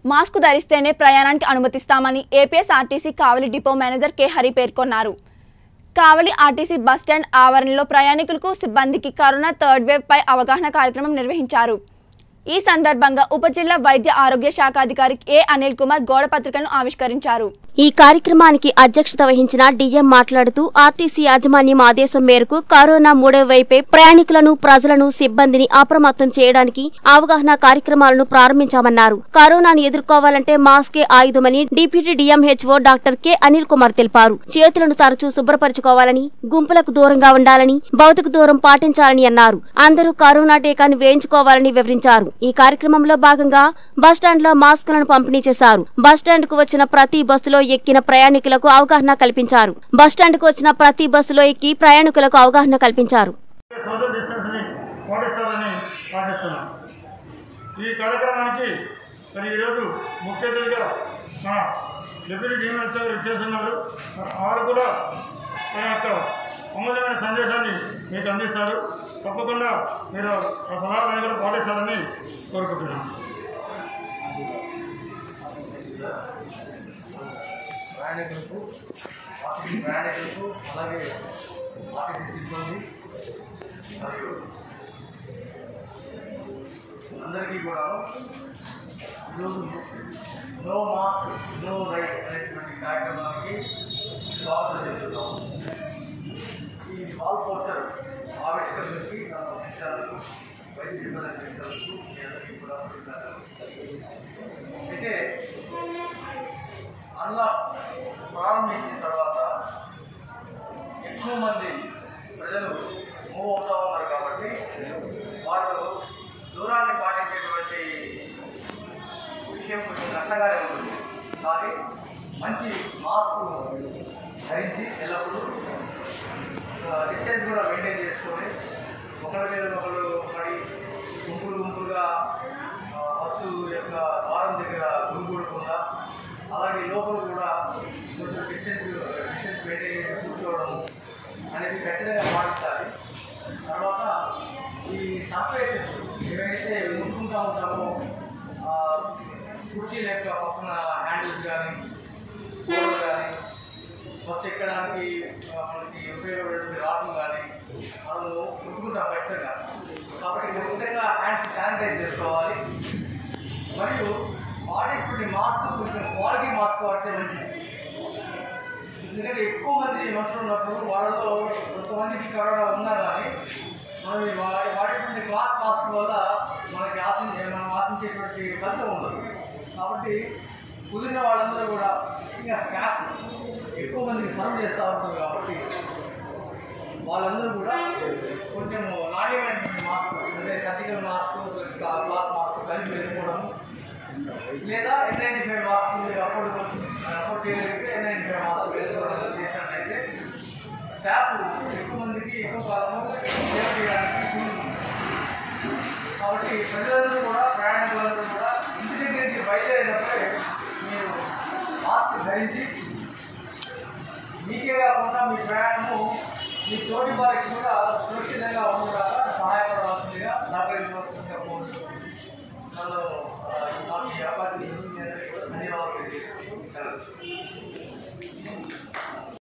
Mask ధరిస్తేనే ప్రయాణానికి అనుమతిస్తామని APSRTC Kavali depot manager K Hari పేర్కొన్నారు కావలి ఆర్టీసీ బస్టాండ్ ఆవరణలో ప్రయాణికులకు సిబ్బందికి కరోనా థర్డ్ వేవ్ పై అవగాహన కార్యక్రమం నిర్వహించారు ఈ సందర్భంగా ఉప జిల్లా వైద్య ఆరోగ్య శాఖ అధికారి ఏ అనిల్ కుమార్ గోడ పత్రికను ఆవిష్కరించారు ఈ కార్యక్రమానికి అధ్యక్షత వహించిన డిఎం మాట్లాడుతూ ఆర్టీసీ యాజమాన్యం ఆదేశం మేరకు కరోనా మూడవ వైపే ప్రయాణికులను ప్రజలను సిబ్బందిని అప్రమత్తం చేయడానికి అవగాహన కార్యక్రమాలను ప్రారంభించామన్నారు కరోనాను ఎదుర్కోవాలంటే మాస్కే ఆయుధమని deputy DMHO doctor K Anil Kumar తెలిపారు చేతులను తరచూ శుభ్రపరచుకోవాలని గుంపులకు దూరంగా ఉండాలని భౌతిక దూరం పాటించాలని అన్నారు అందరూ కరోనా టీకాను వేయించుకోవాలని వివరించారు ఈ కార్యక్రమంలో భాగంగా బస్టాండ్లో మాస్కులను పంపిణీ చేశారు బస్టాండ్ కు వచ్చిన ప్రతి బస్సులో ఎక్కిన ప్రయాణికులకు అవగాహన కల్పించారు బస్టాండ్ కు వచ్చిన ప్రతి బస్సులో ఎక్కి ప్రయాణికులకు అవగాహన కల్పించారు సోషల్ డిస్టెన్స్ని పాటిస్తారని ఆశిస్తున్నాం ఈ కార్యక్రమానికి మరి ఈరోజు ముఖ్య అతిథిగా మన డిప్యూటీ డిఎంఎస్ గారు చేస్తున్నారు వారు కూడా తన యొక్క అమూల్యమైన సందేశాన్ని మీకు అందిస్తారు తప్పకుండా మీరు ఆ సలహాలను కూడా పాటిస్తారని కోరుకుంటున్నాను ప్రయాణికులకు ఆర్టీసీ ప్రయాణికులకు అలాగే ఆర్టీసీ సిబ్బంది మరియు అందరికీ కూడా ఈరోజు నో మాస్క్ నో రైట్ అనేటువంటి కార్యక్రమానికి స్వాగతం చెప్తున్నాం ఈ వాల్ పోస్టర్ ఆవిష్కరణకి నా విషయాలకు వైద్య సిబ్బంది అధికారులకు మీ అందరికీ కూడా కృతజ్ఞతలు. అయితే అలా ప్రారంభించిన తర్వాత ఎక్కువ మంది ప్రజలు మూవ్ అవుతా ఉన్నారు కాబట్టి వాళ్ళు దూరాన్ని పాటించేటువంటి విషయం కొంచెం కష్టంగానే ఉంటుంది కానీ మంచి మాస్క్ ధరించి ఎల్లప్పుడూ డిస్టెన్స్ కూడా మెయింటైన్ చేసుకొని ఒకరి మీద ఒకరు పడి గుంపులు గుంపులుగా ఆ, బస్సు యొక్క ద్వారం దగ్గర గుమిగూడకుండా అలాగే లోపల కూడా కొంచెం డిస్టెన్స్ డిస్టెన్స్ మెయింటైన్ చేసి కూర్చోవడం అనేది ఖచ్చితంగా పాటించాలి తర్వాత ఈ సర్ఫేసెస్ ఏవైతే ముట్టుకుంటూ ఉంటామో ఆ, కుర్చీల యొక్క పక్కన హ్యాండిల్స్ కానీ గోడలు కానీ బస్సు ఎక్కడానికి ఆ, మనకి ఉపయోగపడే రావడం కానీ మనము ముట్టుకుంటాం ఖచ్చితంగా కాబట్టి ఖచ్చితంగా హ్యాండ్స్ శానిటైజ్ చేసుకోవాలి మరియు వాడేటువంటి మాస్క్ కొంచెం క్వాలిటీ మాస్క్ వాడితే మంచిది ఎందుకంటే ఎక్కువ మంది మనుషులు ఉన్నప్పుడు వాళ్ళలో కొంతమందికి కరోనా ఉన్నా కానీ మనం ఈ వాడే వాడేటువంటి క్లాత్ మాస్క్ వల్ల మనకి ఆశించే మనం ఆశించేటువంటి ఫలితం ఉండదు కాబట్టి కుదిరిన వాళ్ళందరూ కూడా ఇంకా స్టాఫ్ ఎక్కువ మందికి సర్వ్ చేస్తూ ఉంటారు కాబట్టి వాళ్ళందరూ కూడా కొంచెం నాణ్యమైనటువంటి మాస్క్ అంటే సర్జికల్ మాస్క్ క్లాత్ మాస్క్ కలిపి వేసుకోవడం లేదా ఎన్ నైంటీ ఫైవ్ మాస్క్ మీరు అఫోర్డ్ అఫోర్డ్ చేయగలిగితే ఎన్ నైంటీ ఫైవ్ మాస్క్ వేసుకోవడం చేసినట్లయితే స్టాఫ్ ఎక్కువ మందికి ఎక్కువ కాలము సేవ చేయడానికి వీలుంటుంది. కాబట్టి ప్రజలందరూ కూడా ప్రయాణికులందరూ కూడా ఇంటి దగ్గరికి బయలుదేరేటప్పుడే మీరు మాస్క్ ధరించి మీకే కాకుండా మీ ప్రయాణము మీ తోటి వారికి కూడా సురక్షితంగా ఉండేలాగా సహాయపడవలసిందిగా సహకరించవలసిందిగా కోరుతున్నాను నన్ను ఆ, నాకు ఈ అవకాశం ఇచ్చిన మీ అందరికీ కూడా ధన్యవాదాలు తెలియజేస్తున్నాను.